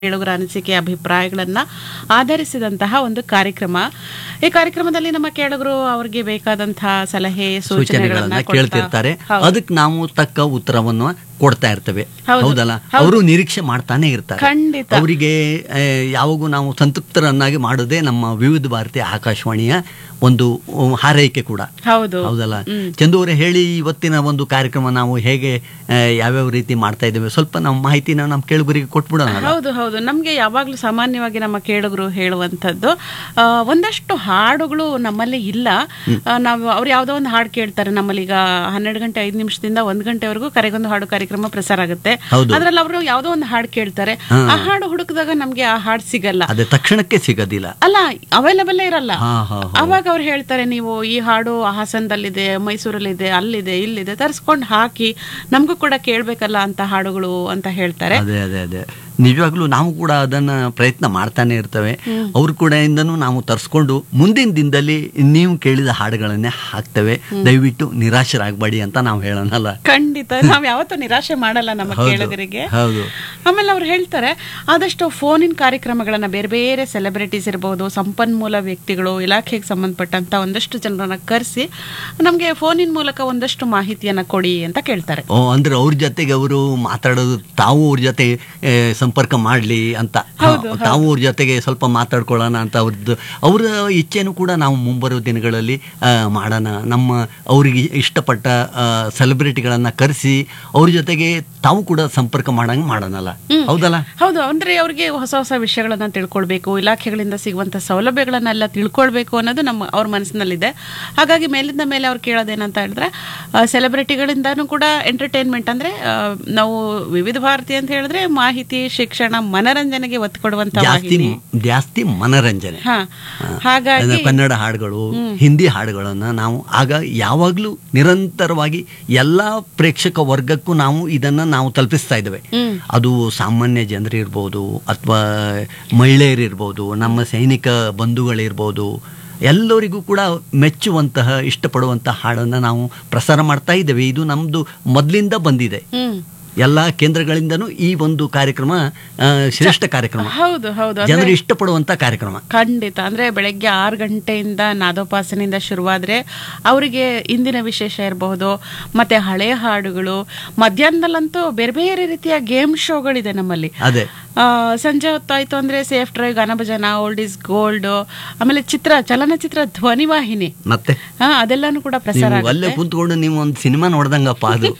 ಕೇಳುಗರ ಅನಿಸಿಕೆ ಅಭಿಪ್ರಾಯಗಳನ್ನ ಆಧರಿಸಿದಂತಹ ಒಂದು ಕಾರ್ಯಕ್ರಮ ಈ ಕಾರ್ಯಕ್ರಮದಲ್ಲಿ ನಮ್ಮ ಕೇಳುಗರು ಅವರಿಗೆ ಬೇಕಾದಂತಹ ಸಲಹೆ ಸೂಚನೆಗಳನ್ನ ಸೂಚನೆಗಳನ್ನ ಕೊಡ್ತಾ- ಕೇಳ್ತಿರ್ತಾರೆ ಹೌದು. ಅದಕ್ಕೆ ನಾವು ತಕ್ಕ ಉತ್ತರವನ್ನು ಕೊಡ್ತಾ ಇರ್ತೇವೆ ಹೌದು. ಹೌದಲ್ಲ ಅವರು ನಿರೀಕ್ಷೆ ಮಾಡ್ತಾನೆ ಇರ್ತಾರೆ ಖಂಡಿತ. ಅವರಿಗೆ ಆ, ಯಾವಾಗೂ ನಾವು ಸಂತೃಪ್ತರನ್ನಾಗಿ ಮಾಡೋದೇ ನಮ್ಮ ವಿವಿಧ ಭಾರತಿ ಆಕಾಶವಾಣಿಯ ಒಂದು ಆ, ಹಾರೈಕೆ ಕೂಡ ಹೌದು ಹೌದಲ್ಲ ಚಂದು ಅವರೇ ಹೇಳಿ ಇವತ್ತಿನ ಒಂದು ಕಾರ್ಯಕ್ರಮ ನಾವು ಹೇಗೆ ಆ, ಯಾವ್ಯಾವ ರೀತಿ ಮಾಡ್ತಾ ಇದ್ದೇವೆ ಸ್ವಲ್ಪ ನಮ್ಮ ಮಾಹಿತಿನ ನಮ್ಮ ಕೇಳುಗರಿಗೆ ಕೊಟ್ಬಿಡೋಣ ಹೌದು ಹೌದು ನಮ್ಗೆ ಯಾವಾಗ್ಲೂ ಸಾಮಾನ್ಯವಾಗಿ ನಮ್ಮ ಕೇಳುಗರು ಹೇಳುವಂಥದ್ದು ಆ, ಒಂದಷ್ಟು ಹಾಡುಗಳು ನಮ್ಮಲ್ಲಿ ಇಲ್ಲ ಆ, ನಾವು ಅವ್ರು ಯಾವ್ದೋ ಒಂದು ಹಾಡು ಕೇಳ್ತಾರೆ ನಮ್ಮಲ್ಲಿ ಈಗ ಹನ್ನೆರಡು ಗಂಟೆ ಐದು ನಿಮಿಷದಿಂದ ಒಂದ್ ಗಂಟೆವರೆಗೂ ಕರೆಗೊಂದು ಹಾಡು ಕಾರ್ಯಕ್ರಮ ಪ್ರಸಾರ ಆಗುತ್ತೆ ಹೌದು. ಅದ್ರಲ್ಲಿ ಅವರು ಯಾವ್ದೋ ಒಂದು ಹಾಡು ಕೇಳ್ತಾರೆ ಆ ಹಾಡು ಹುಡುಕಿದಾಗ ನಮ್ಗೆ ಆ ಹಾಡು ಸಿಗಲ್ಲ ಅದೇ ತಕ್ಷಣಕ್ಕೆ ಸಿಗೋದಿಲ್ಲ ಅಲ್ಲ ಅವೈಲಬಲ್ ಇರಲ್ಲ ಹಾ ಹಾ ಹಾ. ಅವಾಗ ಅವ್ರು ಹೇಳ್ತಾರೆ ನೀವು ಈ ಹಾಡು ಹಾಸನದಲ್ಲಿದೆ ಮೈಸೂರಲ್ಲಿದೆ ಅಲ್ಲಿದೆ ಇಲ್ಲಿದೆ ತರಿಸ್ಕೊಂಡು ಹಾಕಿ ನಮಗೂ ಕೂಡ ಕೇಳ್ಬೇಕಲ್ಲ ಅಂತ ಹಾಡುಗಳು ಅಂತ ಹೇಳ್ತಾರೆ ಅದೇ ಅದೇ ಅದೇ ನಿಜವಾಗ್ಲೂ ನಾವು ಕೂಡ ಅದನ್ನ ಪ್ರಯತ್ನ ಮಾಡ್ತಾನೆ ಇರ್ತೇವೆ ಅವ್ರ ಕೂಡ ಇಂದನೂ ನಾವು ತರಿಸ್ಕೊಂಡು ಮುಂದಿನ ದಿನದಲ್ಲಿ ನೀವು ಕೇಳಿದ ಹಾಡುಗಳನ್ನೇ ಹಾಕ್ತೇವೆ ದಯವಿಟ್ಟು ನಿರಾಶರಾಗಬೇಡಿ ಅಂತ ನಾವು ಹೇಳೋಣಲ್ಲ ಖಂಡಿತ ನಾವ್ ಯಾವತ್ತೂ ನಿರಾಶೆ ಮಾಡಲ್ಲ ನಮ್ಮ ಹೌದು. ಕೇಳುಗರಿಗೆ ಹೌದು ಆಮೇಲೆ ಅವ್ರು ಹೇಳ್ತಾರೆ ಆದಷ್ಟು ಫೋನಿನ ಕಾರ್ಯಕ್ರಮಗಳನ್ನ ಬೇರೆ ಬೇರೆ ಸೆಲೆಬ್ರಿಟೀಸ್ ಇರ್ಬೋದು ಸಂಪನ್ಮೂಲ ವ್ಯಕ್ತಿಗಳು ಇಲಾಖೆಗೆ ಸಂಬಂಧಪಟ್ಟಂತ ಒಂದಷ್ಟು ಜನರನ್ನ ಕರೆಸಿ ನಮ್ಗೆ ಫೋನಿನ ಮೂಲಕ ಒಂದಷ್ಟು ಮಾಹಿತಿಯನ್ನ ಕೊಡಿ ಅಂತ ಕೇಳ್ತಾರೆ ಓ ಅಂದ್ರೆ ಅವ್ರ ಜೊತೆಗೆ ಅವರು ಮಾತಾಡೋದು ತಾವು ಅವ್ರ ಜೊತೆ ಏ, ಸಂಪರ್ಕ ಮಾಡಲಿ ಅಂತ ಹೌದು, ಹಾ, ತಾವು ಅವ್ರ ಜೊತೆಗೆ ಸ್ವಲ್ಪ ಮಾತಾಡ್ಕೊಳ್ಳೋಣ ಅಂತ ಅವ್ರದ್ದು ಅವರ ಇಚ್ಛೆನೂ ಕೂಡ ನಾವು ಮುಂಬರೋ ದಿನಗಳಲ್ಲಿ ಆ, ಮಾಡೋಣ ನಮ್ಮ ಅವರಿಗೆ ಇಷ್ಟಪಟ್ಟ ಸೆಲೆಬ್ರಿಟಿಗಳನ್ನ ಕರೆಸಿ ಅವ್ರ ಜೊತೆಗೆ ತಾವು ಕೂಡ ಸಂಪರ್ಕ ಮಾಡಂಗೆ ಮಾಡೋಣಲ್ಲ ಹೌದಲ್ಲ ಹೌದು ಅಂದ್ರೆ ಅವ್ರಿಗೆ ಹೊಸ ಹೊಸ ವಿಷಯಗಳನ್ನ ತಿಳ್ಕೊಳ್ಬೇಕು ಇಲಾಖೆಗಳಿಂದ ಸಿಗುವಂತ ಸೌಲಭ್ಯಗಳನ್ನೆಲ್ಲ ತಿಳ್ಕೊಳ್ಬೇಕು ಅನ್ನೋದು ನಮ್ಮ ಅವ್ರ ಮನಸ್ಸಿನಲ್ಲಿದೆ ಹಾಗಾಗಿ ಮೇಲಿಂದ ಮೇಲೆ ಅವ್ರು ಕೇಳೋದೇನಂತ ಹೇಳಿದ್ರೆ ಸೆಲೆಬ್ರಿಟಿಗಳಿಂದಾನು ಕೂಡ ಎಂಟರ್ಟೈನ್ಮೆಂಟ್ ಅಂದ್ರೆ ಆ, ನಾವು ವಿವಿಧ ಭಾರತಿ ಅಂತ ಹೇಳಿದ್ರೆ ಮಾಹಿತಿ ಶಿಕ್ಷಣ ಮನರಂಜನೆಗೆ ಒತ್ತು ಕೊಡುವಂತ ಜಾಸ್ತಿ ವಾಹಿನಿ ಜಾಸ್ತಿ ಮನರಂಜನೆ ಹಾ ಹಾಗಾಗಿ ಅಂದ್ರೆ ಕನ್ನಡ ಹಾಡುಗಳು ಹಿಂದಿ ಹಾಡುಗಳನ್ನ ನಾವು ಆಗ ಯಾವಾಗಲೂ ನಿರಂತರವಾಗಿ ಎಲ್ಲಾ ಪ್ರೇಕ್ಷಕ ವರ್ಗಕ್ಕೂ ನಾವು ಇದನ್ನ ನಾವು ತಲುಪಿಸ್ತಾ ಇದ್ದೇವೆ ಹ್ಮ್. ಅದು ಸಾಮಾನ್ಯ ಜನರಿರ್ಬೋದು ಅಥವಾ ಮಹಿಳೆಯರಿರ್ಬೋದು ನಮ್ಮ ಸೈನಿಕ ಬಂಧುಗಳಿರ್ಬೋದು ಎಲ್ಲರಿಗೂ ಕೂಡ ಮೆಚ್ಚುವಂತಹ ಇಷ್ಟಪಡುವಂತಹ ಹಾಡನ್ನು ನಾವು ಪ್ರಸಾರ ಮಾಡ್ತಾ ಇದ್ದೇವೆ ಇದು ನಮ್ಮದು ಮೊದಲಿಂದ ಬಂದಿದೆ ಹ್ಮ್ ಎಲ್ಲ ಕೇಂದ್ರಗಳಿಂದನೂ ಈ ಒಂದು ಕಾರ್ಯಕ್ರಮ ಆ, ಶ್ರೇಷ್ಠ ಕಾರ್ಯಕ್ರಮ ಹೌದು ಹೌದು ಅಂದ್ರೆ ಜನರು ಇಷ್ಟಪಡುವಂತ ಕಾರ್ಯಕ್ರಮ ಖಂಡಿತ ಅಂದ್ರೆ ಬೆಳಗ್ಗೆ ಆರು ಗಂಟೆಯಿಂದ ನಾದೋಪಾಸನೆಯಿಂದ ಶುರುವಾದ್ರೆ ಅವರಿಗೆ ಇಂದಿನ ವಿಶೇಷ ಇರಬಹುದು ಮತ್ತೆ ಹಳೆ ಹಾಡುಗಳು ಮಧ್ಯಾಹ್ನದಲ್ಲಂತೂ ಬೇರೆ ಬೇರೆ ರೀತಿಯ ಗೇಮ್ ಶೋಗಳಿದೆ ನಮ್ಮಲ್ಲಿ ಅದೇ ಆ, ಸಂಜೆ ಹೊತ್ತಾಯ್ತು ಅಂದ್ರೆ ಸೇಫ್ ಡ್ರೈವ್ ಗಾನಭಜನ ಓಲ್ಡ್ ಇಸ್ ಗೋಲ್ಡ್ ಆಮೇಲೆ ಚಿತ್ರ ಚಲನಚಿತ್ರ ಧ್ವನಿವಾಹಿನಿ ಮತ್ತೆ ಹಾ ಅದೆಲ್ಲಾನು ಕೂಡ ಪ್ರಸಾರ ನೀವು ಅಲ್ಲೇ ಕುಂತ್ಕೊಂಡು ನೀವು ಒಂದು ಸಿನಿಮಾ ನೋಡ್ದಂಗಪ್ಪ ಅದು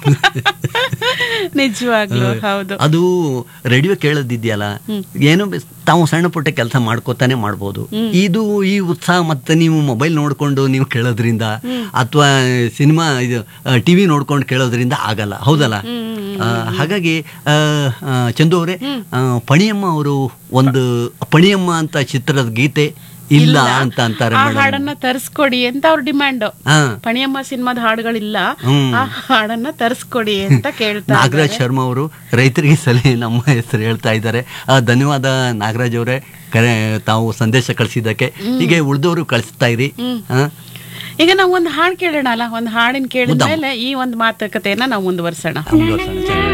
ನಿಜವಾಗ್ಲು ಹೌದು ಅದು ರೇಡಿಯೋ ಕೇಳೋದಿದ್ಯಲ್ಲ ಏನೋ ಬೆ- ತಾವು ಸಣ್ಣ ಪುಟ್ಟ ಕೆಲಸ ಮಾಡ್ಕೋತಾನೆ ಮಾಡ್ಬೋದು ಇದು ಈ ಉತ್ಸಾಹ ಮತ್ತೆ ನೀವು ಮೊಬೈಲ್ ನೋಡ್ಕೊಂಡು ನೀವು ಕೇಳೋದ್ರಿಂದ ಅಥವಾ ಸಿನಿಮಾ ಇದು ಟಿವಿ ನೋಡ್ಕೊಂಡು ಕೇಳೋದ್ರಿಂದ ಆಗಲ್ಲ ಹೌದಲ್ಲ ಆ, ಹಾಗಾಗಿ ಆ, ಆ, ಚಂದು ಅವರೇ ಪಣಿಯಮ್ಮ ಅವರು ಒಂದು ಪಣಿಯಮ್ಮ ಅಂತ ಚಿತ್ರದ ಗೀತೆ ಇಲ್ಲ ಅಂತ ಅಂತಾರೆ ಆ ಮೇಡಮ್ ಹಾಡನ್ನ ತರಿಸ್ಕೊಡಿ ಅಂತ ಅವ್ರ ಡಿಮ್ಯಾಂಡ್ ಹಾ ಪಣಿಯಮ್ಮ ಸಿನಿಮಾದ ಹಾಡುಗಳಿಲ್ಲ ಹ್ಮ್. ಆ ಹಾಡನ್ನ ತರಿಸ್ಕೊಡಿ ಅಂತ ಕೇಳ್ತಾ ನಾಗರಾಜ್ ಶರ್ಮಾ ಅವರು ರೈತರಿಗೆ ಸಲಹೆ ನಮ್ಮ ಹೆಸರು ಹೇಳ್ತಾ ಇದ್ದಾರೆ ಆ, ಧನ್ಯವಾದ ನಾಗರಾಜ್ ಅವರೇ ಕರೆ ತಾವು ಸಂದೇಶ ಕಳಿಸಿದ್ದಕ್ಕೆ ಹೀಗೆ ಉಳಿದವರು ಕಳಿಸ್ತಾ ಇರಿ ಆ, ಈಗ ನಾವು ಒಂದು ಹಾಡು ಕೇಳೋಣ ಅಲ್ಲ ಒಂದು ಹಾಡಿನ ಕೇಳಿದ ಮೇಲೆ ಈ ಒಂದು ಮಾತುಕತೆಯನ್ನ ನಾವು ಮುಂದುವರ್ಸೋಣ ಮುಂದುವರ್ಸೋಣ. ಚೆನ್ನಾಗಿ.